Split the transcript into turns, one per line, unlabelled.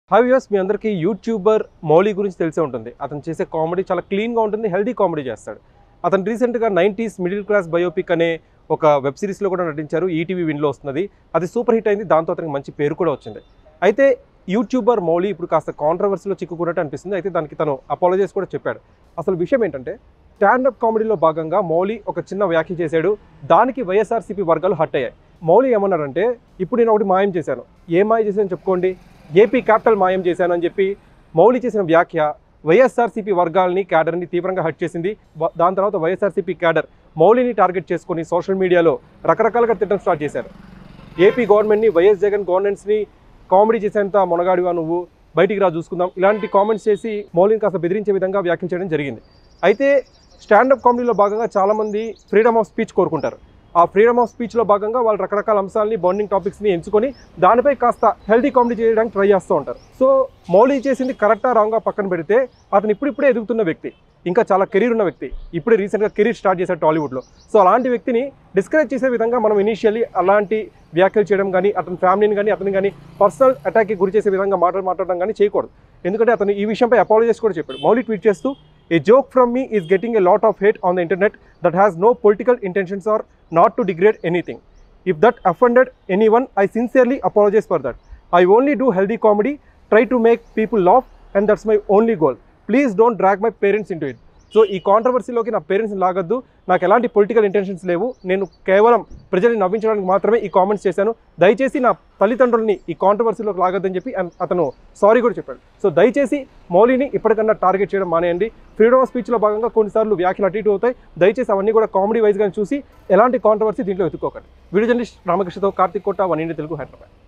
high views మీ అందరికీ YouTuber Mouli గురించి తెలిసే ఉంటుంది అతను చేసే కామెడీ చాలా క్లీన్గా ఉంటుంది హెల్దీ కామెడీ చేస్తాడు అతను రీసెంట్గా నైంటీస్ మిడిల్ క్లాస్ బయోపిక్ అనే ఒక వెబ్ సిరీస్లో కూడా నటించారు ఈటీవీ విన్లో వస్తున్నది అది సూపర్ హిట్ అయింది దాంతో అతనికి మంచి పేరు కూడా వచ్చింది అయితే యూట్యూబర్ మౌలి ఇప్పుడు కాస్త కాంట్రవర్సీలో చిక్కుకున్నట్టు అనిపిస్తుంది అయితే దానికి తను అపాలజైస్ కూడా చెప్పాడు అసలు విషయం ఏంటంటే స్టాండప్ కామెడీలో భాగంగా మౌలి ఒక చిన్న వ్యాఖ్య చేశాడు దానికి వైఎస్ఆర్సీపీ వర్గాలు హట్ అయ్యాయి మౌలి ఏమన్నాడంటే ఇప్పుడు నేను ఒకటి మాయం చేశాను ఏ మాయం చేశాను చెప్పుకోండి ఏపీ క్యాపిటల్ మాయం చేశాను అని చెప్పి మౌలి చేసిన వ్యాఖ్య వైఎస్ఆర్సీపీ వర్గాల్ని క్యాడర్ని తీవ్రంగా హట్ చేసింది వ- దాని తర్వాత వైఎస్ఆర్సీపీ క్యాడర్ మౌలిని టార్గెట్ చేసుకొని సోషల్ మీడియాలో రకరకాలుగా తిట్టడం స్టార్ట్ చేశారు ఏపీ గవర్నమెంట్ని వైఎస్ జగన్ గవర్నమెంట్స్ని కామెడీ చేసేంత మొనగాడివా నువ్వు బయటికి రా చూసుకుందాం ఇలాంటి కామెంట్స్ చేసి మౌలిని కాస్త బెదిరించే విధంగా వ్యాఖ్యలు చేయడం జరిగింది అయితే స్టాండప్ కామెడీలో భాగంగా చాలామంది ఫ్రీడమ్ ఆఫ్ స్పీచ్ కోరుకుంటారు ఆ ఫ్రీడమ్ ఆఫ్ స్పీచ్లో భాగంగా వాళ్ళు రకరకాల అంశాలని బాండింగ్ టాపిక్స్ని ఎంచుకొని దానిపై కాస్త హెల్తీ కామెడీ చేయడానికి ట్రై చేస్తూ ఉంటారు సో మౌలి చేసింది కరెక్టా రాంగా పక్కన పెడితే అతను ఇప్పుడిప్పుడే ఎదుగుతున్న వ్యక్తి ఇంకా చాలా కెరీర్ ఉన్న వ్యక్తి ఇప్పుడే రీసెంట్గా కెరీర్ స్టార్ట్ చేశాడు టాలీవుడ్లో సో అలాంటి వ్యక్తిని డిస్కరేజ్ చేసే విధంగా మనం ఇనీషియల్లీ అలాంటి వ్యాఖ్యలు చేయడం కానీ అతని ఫ్యామిలీని కానీ అతని కానీ పర్సనల్ అటాక్కి గురి చేసే విధంగా మాటలు మాట్లాడడం కానీ చేయకూడదు ఎందుకంటే అతను ఈ విషయంపై అపాలజైస్ కూడా చెప్పాడు మౌలి ట్వీట్ చేస్తూ a joke from me is getting a lot of hate on the internet that has no political intentions or not to degrade anything if that offended anyone I sincerely apologise for that I only do healthy comedy try to make people laugh and that's my only goal please don't drag my parents into it so ఈ కాంట్రవర్సీలోకి నా పేరెంట్స్ని లాగద్దు నాకు ఎలాంటి political intentions లేవు నేను కేవలం ప్రజల్ని నవ్వించడానికి మాత్రమే ఈ కామెంట్స్ చేశాను దయచేసి నా తల్లిదండ్రులని ఈ కాంట్రవర్సీలోకి లాగద్దని చెప్పి అన్- అతను సారీ కూడా చెప్పాడు సో దయచేసి మౌలిని ఇప్పటికన్నా టార్గెట్ చేయడం మానేయండి ఫ్రీడమ్ ఆఫ్ స్పీచ్లో భాగంగా కొన్నిసార్లు వ్యాఖ్యలు అటు ఇటు అవుతాయి దయచేసి అవన్నీ కూడా కామెడీ వైజ్గా చూసి ఎలాంటి కాంట్రవర్సీ దీంట్లో వెతుక్కోకండి వీడియో జర్నలిస్ట్ రామకృష్ణతో కార్తిక్ కోట వన్ ఇండియా తెలుగు హైదరాబాద్